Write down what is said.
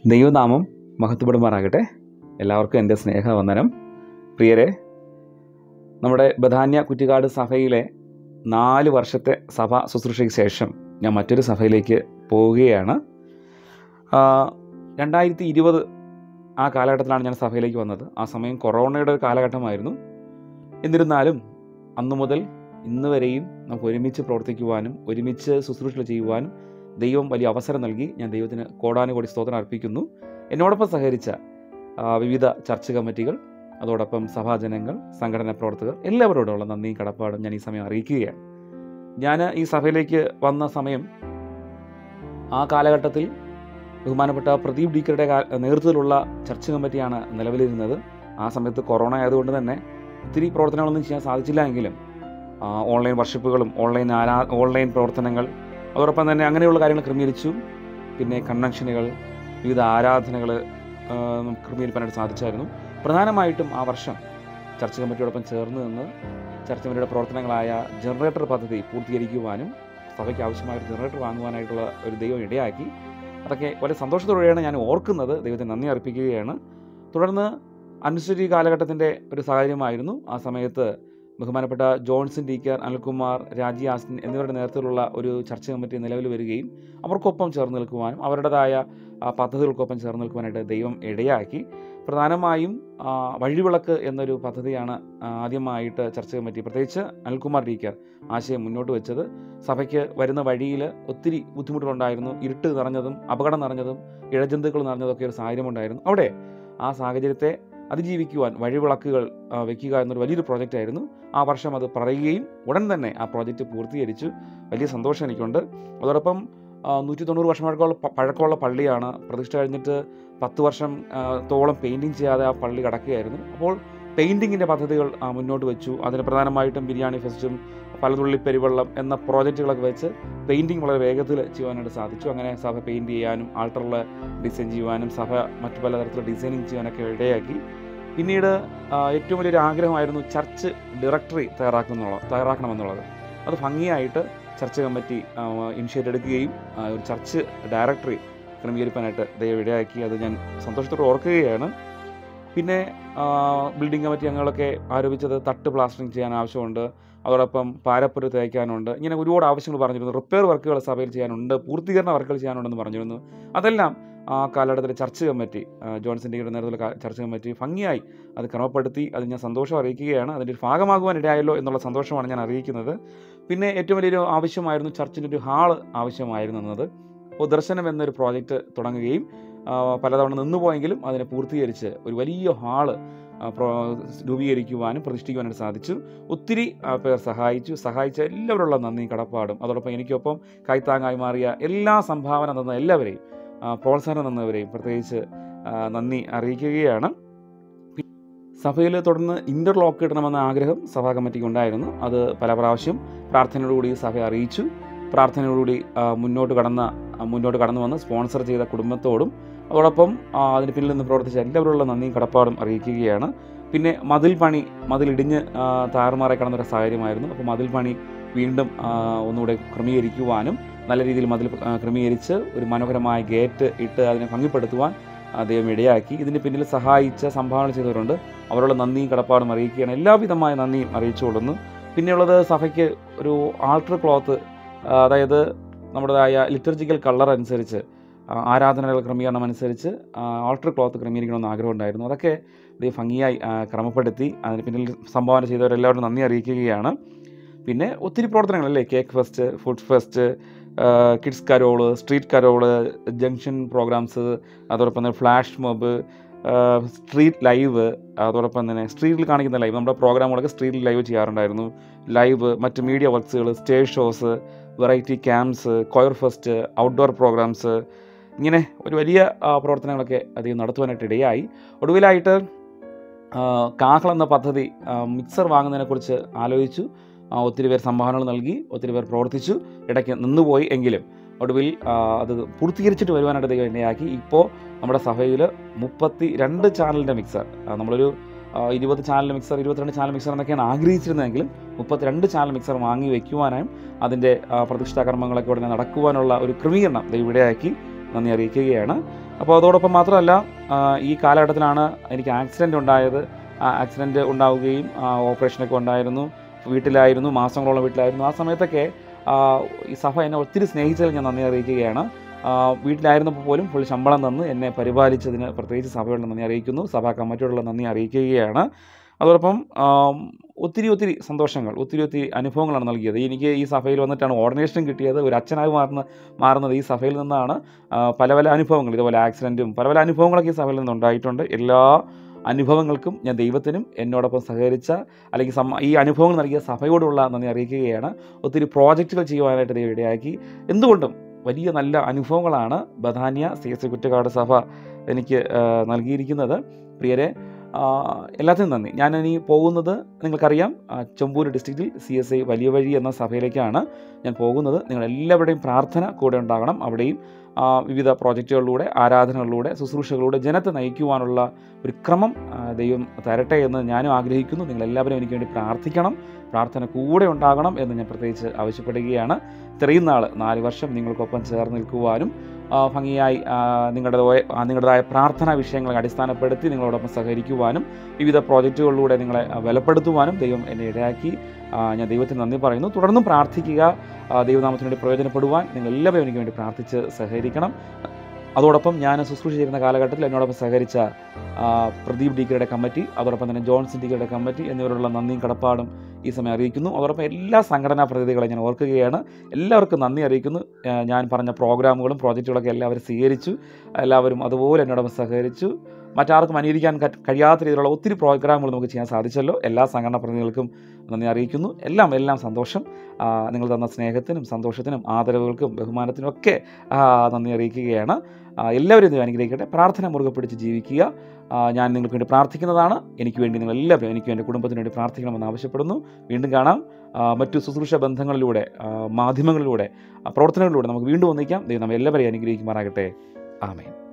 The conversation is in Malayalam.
ദൈവനാമം മഹത്വപ്പെടുമാറാകട്ടെ എല്ലാവർക്കും എൻ്റെ സ്നേഹവന്ദനം പ്രിയരെ നമ്മുടെ ബഥാന്യ കുറ്റിക്കാട് സഭയിലെ നാല് വർഷത്തെ സഭ ശുശ്രൂഷയ്ക്ക് ശേഷം ഞാൻ മറ്റൊരു സഭയിലേക്ക് പോവുകയാണ് ആ, രണ്ടായിരത്തി ഇരുപത് ആ കാലഘട്ടത്തിലാണ് ഞാൻ സഭയിലേക്ക് വന്നത് ആ സമയം കൊറോണയുടെ ഒരു കാലഘട്ടമായിരുന്നു എന്നിരുന്നാലും അന്നു മുതൽ ഇന്ന് വരെയും നമുക്ക് ഒരുമിച്ച് പ്രവർത്തിക്കുവാനും ഒരുമിച്ച് ശുശ്രൂഷകൾ ചെയ്യുവാനും ദൈവം വലിയ അവസരം നൽകി ഞാൻ ദൈവത്തിന് കോടാനുകോടി സ്തോത്രം അർപ്പിക്കുന്നു എന്നോടൊപ്പം സഹകരിച്ച ആ, വിവിധ ചർച്ച് കമ്മിറ്റികൾ അതോടൊപ്പം സഭാജനങ്ങൾ സംഘടനാ പ്രവർത്തകർ എല്ലാവരോടുള്ള നന്ദിയും കടപ്പാടും ഞാൻ ഈ സമയം അറിയിക്കുകയാണ് ഞാൻ ഈ സഭയിലേക്ക് വന്ന സമയം ആ കാലഘട്ടത്തിൽ ബഹുമാനപ്പെട്ട പ്രദീപ് ഡീക്കറുടെ കാ- നേതൃത്വത്തിലുള്ള ചർച്ച് കമ്മിറ്റിയാണ് നിലവിലിരുന്നത് ആ സമയത്ത് കൊറോണ ആയതുകൊണ്ട് തന്നെ ഒത്തിരി പ്രവർത്തനങ്ങളൊന്നും ചെയ്യാൻ സാധിച്ചില്ല എങ്കിലും ആ, ഓൺലൈൻ വർഷിപ്പുകളും ഓൺലൈൻ ആരാ ഓൺലൈൻ പ്രവർത്തനങ്ങൾ അതോടൊപ്പം തന്നെ അങ്ങനെയുള്ള കാര്യങ്ങൾ ക്രമീകരിച്ചു പിന്നെ കൺവെൻഷനുകൾ വിവിധ ആരാധനകൾ നമുക്ക് ക്രമീകരിക്കാനായിട്ട് സാധിച്ചായിരുന്നു പ്രധാനമായിട്ടും ആ വർഷം ചർച്ച് കമ്മിറ്റിയോടൊപ്പം ചേർന്ന് നിന്ന് ചർച്ച് കമ്മിറ്റിയുടെ പ്രവർത്തനങ്ങളായ ജനറേറ്റർ പദ്ധതി പൂർത്തീകരിക്കുവാനും സഭയ്ക്ക് ആവശ്യമായ ഒരു ജനറേറ്റർ വാങ്ങുവാനായിട്ടുള്ള ഒരു ദൈവം ഇടയാക്കി അതൊക്കെ വളരെ സന്തോഷത്തോടെയാണ് ഞാൻ ഓർക്കുന്നത് ദൈവത്തിന് നന്ദി അർപ്പിക്കുകയാണ് തുടർന്ന് അനുസരി കാലഘട്ടത്തിൻ്റെ ഒരു സാഹചര്യമായിരുന്നു ആ സമയത്ത് ബഹുമാനപ്പെട്ട ജോൺസൺ ടീക്കർ അനിൽകുമാർ രാജി ആസ്റ്റിൻ എന്നിവരുടെ നേതൃത്വത്തിലുള്ള ഒരു ചർച്ച കമ്മിറ്റി നിലവിൽ വരികയും അവർക്കൊപ്പം ചേർന്ന് നിൽക്കുവാനും അവരുടേതായ ആ, പദ്ധതികൾക്കൊപ്പം ചേർന്ന് നിൽക്കുവാനായിട്ട് ദൈവം ഇടയാക്കി പ്രധാനമായും ആ, വഴിവിളക്ക് എന്നൊരു പദ്ധതിയാണ് ആ, ആദ്യമായിട്ട് ചർച്ച കമ്മിറ്റി പ്രത്യേകിച്ച് അനിൽകുമാർ ടീക്കർ ആശയം മുന്നോട്ട് വെച്ചത് സഭയ്ക്ക് വരുന്ന വഴിയിൽ ഒത്തിരി ബുദ്ധിമുട്ടുകളുണ്ടായിരുന്നു ഇരുട്ട് നിറഞ്ഞതും അപകടം നിറഞ്ഞതും ഇഴജന്തുക്കൾ നിറഞ്ഞതൊക്കെ ഒരു സാഹചര്യമുണ്ടായിരുന്നു അവിടെ ആ സാഹചര്യത്തെ അതിജീവിക്കുവാൻ വഴിവിളക്കുകൾ ആ, വെക്കുക എന്നൊരു വലിയൊരു പ്രോജക്റ്റ് ആയിരുന്നു ആ വർഷം അത് പറയുകയും ഉടൻ തന്നെ ആ പ്രോജക്റ്റ് പൂർത്തീകരിച്ചു വലിയ സന്തോഷം എനിക്കുണ്ട് അതോടൊപ്പം നൂറ്റി തൊണ്ണൂറ് വർഷം പഴക്കമുള്ള പ- പഴക്കമുള്ള പള്ളിയാണ് പ്രതിഷ്ഠ കഴിഞ്ഞിട്ട് പത്ത് വർഷം ആ, തോളം പെയിൻറ്റിങ് ചെയ്യാതെ ആ പള്ളി കിടക്കുകയായിരുന്നു അപ്പോൾ പെയിൻറ്റിങ്ങിൻ്റെ പദ്ധതികൾ ആ, മുന്നോട്ട് വെച്ചു അതിന് പ്രധാനമായിട്ടും ബിരിയാണി ഫെസ്റ്റും പലതുള്ളി പെരുവെള്ളം എന്ന പ്രോജക്റ്റുകളൊക്കെ വെച്ച് പെയിൻറ്റിങ് വളരെ വേഗത്തിൽ ചെയ്യുവാനായിട്ട് സാധിച്ചു അങ്ങനെ സഭ പെയിൻറ് ചെയ്യാനും ആൾട്ടറിൽ ഡിസൈൻ ചെയ്യുവാനും സഭ മറ്റു പലതരത്തിലുള്ള ഡിസൈനിങ് ചെയ്യാനൊക്കെ ഇടയാക്കി പിന്നീട് ആ, ഏറ്റവും വലിയൊരു ആഗ്രഹമായിരുന്നു ചർച്ച് ഡയറക്ടറി തയ്യാറാക്കുന്നുള്ള തയ്യാറാക്കണമെന്നുള്ളത് അത് ഭംഗിയായിട്ട് ചർച്ച് കമ്മിറ്റി ഇനിഷ്യേറ്റ് എടുക്കുകയും ആ, ഒരു ചർച്ച് ഡയറക്ടറി ക്രമീകരിക്കാനായിട്ട് ദൈവം ഇടയാക്കി അത് ഞാൻ സന്തോഷത്തോടെ ഓർക്കുകയാണ് പിന്നെ ബിൽഡിംഗ് കമ്മിറ്റി അംഗങ്ങളൊക്കെ ആരോപിച്ചത് തട്ട് പ്ലാസ്റ്ററിങ് ചെയ്യാൻ ആവശ്യമുണ്ട് അതോടൊപ്പം പാരപ്പുര തേക്കാനുണ്ട് ഇങ്ങനെ ഒരുപാട് ആവശ്യങ്ങൾ പറഞ്ഞിരുന്നു റിപ്പയർ വർക്കുകൾ സഭയിൽ ചെയ്യാനുണ്ട് പൂർത്തീകരണ വർക്കുകൾ ചെയ്യാനുണ്ടെന്ന് പറഞ്ഞിരുന്നു അതെല്ലാം ആ കാലഘട്ടത്തിലെ ചർച്ച് കമ്മിറ്റി ആ, ജോൺസൺ ഡിയുടെ നേതൃത്വത്തിലുള്ള ക- ചർച്ച് കമ്മിറ്റി ഭംഗിയായി അത് ക്രമപ്പെടുത്തി അത് ഞാൻ സന്തോഷം അറിയിക്കുകയാണ് അതിൻ്റെ ഒരു ഭാഗമാകുവാൻ ഇടയായല്ലോ എന്നുള്ള സന്തോഷമാണ് ഞാൻ അറിയിക്കുന്നത് പിന്നെ ഏറ്റവും വലിയൊരു ആവശ്യമായിരുന്നു ചർച്ചിൻ്റെ ഒരു ഹാള് ആവശ്യമായിരുന്നു എന്നത് അപ്പോൾ ദർശനം എന്നൊരു പ്രോജക്റ്റ് തുടങ്ങുകയും ആ, പലതവണ നിന്നുപോയെങ്കിലും അതിനെ പൂർത്തീകരിച്ച് ഒരു വലിയ ഹാള് ആ, പ്രോ- രൂപീകരിക്കുവാനും പ്രതിഷ്ഠിക്കുവാനായിട്ട് സാധിച്ചു ഒത്തിരി ആ, പേർ സഹായിച്ചു സഹായിച്ച എല്ലാവരുള്ള നന്ദിയും കടപ്പാടും അതോടൊപ്പം എനിക്കൊപ്പം കൈത്താങ്ങായി മാറിയ എല്ലാ സംഭാവന തന്ന എല്ലാവരെയും ആ, പ്രോത്സാഹനം തന്നവരെയും പ്രത്യേകിച്ച് ആ, നന്ദി അറിയിക്കുകയാണ് സഭയിൽ തുടർന്ന് ഇൻ്റർലോക്ക് ഇടണമെന്ന ആഗ്രഹം സഭാ കമ്മിറ്റിക്ക് ഉണ്ടായിരുന്നു അത് പല പ്രാവശ്യം പ്രാർത്ഥനയോടുകൂടി സഭ അറിയിച്ചു പ്രാർത്ഥനയോടുകൂടി ആ, മുന്നോട്ട് കടന്ന ആ, മുന്നോട്ട് കടന്നു വന്ന് സ്പോൺസർ ചെയ്ത കുടുംബത്തോടും അതോടൊപ്പം ആ, അതിന് പിന്നിൽ നിന്ന് പ്രവർത്തിച്ച എല്ലാവരുള്ള നന്ദിയും കടപ്പാടും അറിയിക്കുകയാണ് പിന്നെ മതിൽ പണി മതിൽ ഇടിഞ്ഞ് ആ, താറുമാറായി കടന്നൊരു സാഹചര്യമായിരുന്നു അപ്പോൾ മതിൽ പണി വീണ്ടും ആ, ഒന്നുകൂടെ ക്രമീകരിക്കുവാനും നല്ല രീതിയിൽ മതിൽ ആ, ക്രമീകരിച്ച് ഒരു മനോഹരമായ ഗേറ്റ് ഇട്ട് അതിനെ ഭംഗിപ്പെടുത്തുവാൻ ആ, ദൈവം ഇടയാക്കി ഇതിന് പിന്നിൽ സഹായിച്ച സംഭാവന ചെയ്തവരുണ്ട് അവരുടെ നന്ദിയും കടപ്പാടും അറിയിക്കുകയാണ് എല്ലാവിധമായ നന്ദിയും അറിയിച്ചുകൊള്ളുന്നു പിന്നെയുള്ളത് സഭയ്ക്ക് ഒരു ആൾട്ടർ ക്ലോത്ത് അതായത് നമ്മുടേതായ ലിറ്റർജിക്കൽ കളർ അനുസരിച്ച് ആ, ആരാധനകൾ ക്രമീകരണം അനുസരിച്ച് ആൾട്ടർ ക്ലോത്ത് ക്രമീകരിക്കണമെന്ന് ആഗ്രഹമുണ്ടായിരുന്നു അതൊക്കെ ദൈവം ഭംഗിയായി ആ, ക്രമപ്പെടുത്തി അതിന് പിന്നിൽ സംഭാവന ചെയ്തവരെല്ലാവരും നന്ദി അറിയിക്കുകയാണ് പിന്നെ ഒത്തിരി പ്രവർത്തനങ്ങളല്ലേ cake fest food fest kids carol street carol junction programs അതോടൊപ്പം തന്നെ ഫ്ലാഷ് മോബ് സ്ട്രീറ്റ് ലൈവ് അതോടൊപ്പം തന്നെ സ്ട്രീറ്റിൽ കാണിക്കുന്ന ലൈവ് നമ്മുടെ പ്രോഗ്രാമുകളൊക്കെ സ്ട്രീറ്റിൽ ലൈവ് ചെയ്യാറുണ്ടായിരുന്നു ലൈവ് മറ്റ് മീഡിയ വർക്ക്സുകൾ stage shows variety camps choir fest outdoor programs ഇങ്ങനെ ഒരു വലിയ ആ, പ്രവർത്തനങ്ങളൊക്കെ അധികം നടത്തുവാനായിട്ട് ഇടയായി ഒടുവിലായിട്ട് ആ, കാഹൾ എന്ന പദ്ധതി ആ, മിക്സർ വാങ്ങുന്നതിനെക്കുറിച്ച് ആലോചിച്ചു ആ, ഒത്തിരി പേർ സംഭാവനകൾ നൽകി ഒത്തിരി പേർ പ്രവർത്തിച്ചു ഇടയ്ക്ക് നിന്നുപോയി എങ്കിലും ഒടുവിൽ ആ, അത് പൂർത്തീകരിച്ചിട്ട് വരുവാനായിട്ട് ദൈവം എന്നെയാക്കി ഇപ്പോൾ നമ്മുടെ സഭയിൽ മുപ്പത്തി രണ്ട് ചാനലിൻ്റെ മിക്സർ ആ, നമ്മളൊരു ആ, ഇരുപത് ചാനൽ മിക്സർ ഇരുപത്തിരണ്ട് ചാനൽ മിക്സർ എന്നൊക്കെയാണ് ആഗ്രഹിച്ചിരുന്നതെങ്കിലും മുപ്പത്തിരണ്ട് ചാനൽ മിക്സർ വാങ്ങി വയ്ക്കുവാനായും അതിൻ്റെ ആ, പ്രതിഷ്ഠാ കർമ്മങ്ങളൊക്കെ ഉടനെ നടക്കുവാനുള്ള ഒരു ക്രമീകരണം ദൈവം ഇടയാക്കി നന്ദി അറിയിക്കുകയാണ് അപ്പോൾ അതോടൊപ്പം മാത്രമല്ല ആ, ഈ കാലഘട്ടത്തിലാണ് എനിക്ക് ആക്സിഡൻ്റ് ഉണ്ടായത് ആ ആക്സിഡൻറ്റ് ഉണ്ടാവുകയും ആ, ഓപ്പറേഷനൊക്കെ ഉണ്ടായിരുന്നു വീട്ടിലായിരുന്നു മാസങ്ങളോളം വീട്ടിലായിരുന്നു ആ സമയത്തൊക്കെ ആ, ഈ സഭ എന്നെ ഒത്തിരി സ്നേഹിച്ചതിൽ ഞാൻ നന്ദി അറിയിക്കുകയാണ് ആ, വീട്ടിലായിരുന്നപ്പോൾ പോലും ഫുൾ ശമ്പളം തന്ന് എന്നെ പരിപാലിച്ചതിന് പ്രത്യേകിച്ച് സഭയോടുള്ള നന്ദി അറിയിക്കുന്നു സഭാ കമ്മിറ്റിയോടുള്ള നന്ദി അറിയിക്കുകയാണ് അതോടൊപ്പം ആം, ഒത്തിരി ഒത്തിരി സന്തോഷങ്ങൾ ഒത്തിരി ഒത്തിരി അനുഭവങ്ങളാണ് നൽകിയത് എനിക്ക് ഈ സഭയിൽ വന്നിട്ടാണ് ഓർഡിനേഷനും കിട്ടിയത് ഒരു അച്ഛനായി മാറുന്ന മാറുന്നത് ഈ സഭയിൽ നിന്നാണ് ആ, പല പല അനുഭവങ്ങൾ ഇതുപോലെ ആക്സിഡൻറ്റും പല പല അനുഭവങ്ങളൊക്കെ ഈ സഭയിൽ നിന്നുണ്ടായിട്ടുണ്ട് എല്ലാ അനുഭവങ്ങൾക്കും ഞാൻ ദൈവത്തിനും എന്നോടൊപ്പം സഹകരിച്ച അല്ലെങ്കിൽ സമ്മ ഈ അനുഭവങ്ങൾ നൽകിയ സഭയോടുള്ള നന്ദി അറിയിക്കുകയാണ് ഒത്തിരി പ്രോജക്റ്റുകൾ ചെയ്യുവാനായിട്ട് ദൈവം ഇടയാക്കി എന്തുകൊണ്ടും വലിയ നല്ല അനുഭവങ്ങളാണ് ബഥാന്യ സി എസ് കുറ്റക്കാട് സഭ എനിക്ക് ആ, നൽകിയിരിക്കുന്നത് പ്രിയരെ ആ, എല്ലാത്തിനും നന്ദി ഞാൻ ഇനി പോകുന്നത് നിങ്ങൾക്കറിയാം ആ, ചെമ്പൂർ ഡിസ്ട്രിക്റ്റിൽ സി എസ് ഐ വലിയ വഴി എന്ന സഭയിലേക്കാണ് ഞാൻ പോകുന്നത് നിങ്ങൾ എല്ലാവരുടെയും പ്രാർത്ഥന കൂടെ ഉണ്ടാകണം അവിടെയും ആ, വിവിധ പ്രോജക്റ്റുകളിലൂടെ ആരാധനകളിലൂടെ ശുശ്രൂഷകളിലൂടെ ജനത്തെ നയിക്കുവാനുള്ള ഒരു ക്രമം ആ, ദൈവം തരട്ടെ എന്ന് ഞാനും ആഗ്രഹിക്കുന്നു നിങ്ങളെല്ലാവരും എനിക്ക് വേണ്ടി പ്രാർത്ഥിക്കണം പ്രാർത്ഥന കൂടെ ഉണ്ടാകണം എന്ന് ഞാൻ പ്രത്യേകിച്ച് ആവശ്യപ്പെടുകയാണ് ഇത്രയും നാൾ നാല് വർഷം നിങ്ങൾക്കൊപ്പം ചേർന്ന് നിൽക്കുവാനും ആ, ഭംഗിയായി ആ, നിങ്ങളുടേതായ ആ, നിങ്ങളുടേതായ പ്രാർത്ഥനാ വിഷയങ്ങളെ അടിസ്ഥാനപ്പെടുത്തി നിങ്ങളോടൊപ്പം സഹകരിക്കുവാനും വിവിധ പ്രോജക്റ്റുകളിലൂടെ നിങ്ങളെ ആ, ബലപ്പെടുത്തുവാനും ദൈവം എന്നെ ഇടയാക്കി ആ, ഞാൻ ദൈവത്തിന് നന്ദി പറയുന്നു തുടർന്നും പ്രാർത്ഥിക്കുക ആ, ദൈവനാമത്തിന് വേണ്ടി പ്രയോജനപ്പെടുവാൻ നിങ്ങൾ എല്ലാവരും എനിക്ക് വേണ്ടി പ്രാർത്ഥിച്ച് സഹകരിക്കണം അതോടൊപ്പം ഞാൻ ശുശ്രൂഷ ചെയ്യുന്ന കാലഘട്ടത്തിൽ എന്നോടൊപ്പം സഹകരിച്ച ആ, പ്രദീപ് ഡിക്കയുടെ കമ്മിറ്റി അതോടൊപ്പം തന്നെ ജോൺസൺ ഡിക്കയുടെ കമ്മിറ്റി എന്നിവരുള്ള നന്ദിയും കടപ്പാടും ഈ സമയം അറിയിക്കുന്നു അതോടൊപ്പം എല്ലാ സംഘടനാ പ്രതിനിധികളെ ഞാൻ ഓർക്കുകയാണ് എല്ലാവർക്കും നന്ദി അറിയിക്കുന്നു ആ, ഞാൻ പറഞ്ഞ പ്രോഗ്രാമുകളും പ്രോജക്റ്റുകളൊക്കെ എല്ലാവരും സ്വീകരിച്ചു എല്ലാവരും അതുപോലെ എന്നോടൊപ്പം സഹകരിച്ചു മറ്റാർക്കും അനുകരിക്കാൻ ക- കഴിയാത്ത രീതിയിലുള്ള ഒത്തിരി പ്രോഗ്രാമുകൾ നമുക്ക് ചെയ്യാൻ സാധിച്ചല്ലോ എല്ലാ സംഘടനാ പ്രതിനിധികൾക്കും നന്ദി അറിയിക്കുന്നു എല്ലാം എല്ലാം സന്തോഷം ആ, നിങ്ങൾ തന്ന സ്നേഹത്തിനും സന്തോഷത്തിനും ആദരവുകൾക്കും ബഹുമാനത്തിനും ഒക്കെ ആ, നന്ദി അറിയിക്കുകയാണ് ആ, എല്ലാവരും ഇത് അനുഗ്രഹിക്കട്ടെ പ്രാർത്ഥന മുറുകെ പിടിച്ച് ജീവിക്കുക ആ, ഞാൻ നിങ്ങൾക്ക് വേണ്ടി പ്രാർത്ഥിക്കുന്നതാണ് എനിക്ക് വേണ്ടി നിങ്ങൾ എല്ലാവരും എനിക്ക് എൻ്റെ കുടുംബത്തിന് വേണ്ടി പ്രാർത്ഥിക്കണമെന്ന് ആവശ്യപ്പെടുന്നു വീണ്ടും കാണാം ആ, മറ്റു ശുശ്രൂഷ ബന്ധങ്ങളിലൂടെ ആ, മാധ്യമങ്ങളിലൂടെ ആ, പ്രവർത്തനങ്ങളിലൂടെ നമുക്ക് വീണ്ടും ഒന്നിക്കാം ദൈവം നമ്മെ എല്ലാവരെയും അനുഗ്രഹിക്കുമാറാകട്ടെ ആമേൻ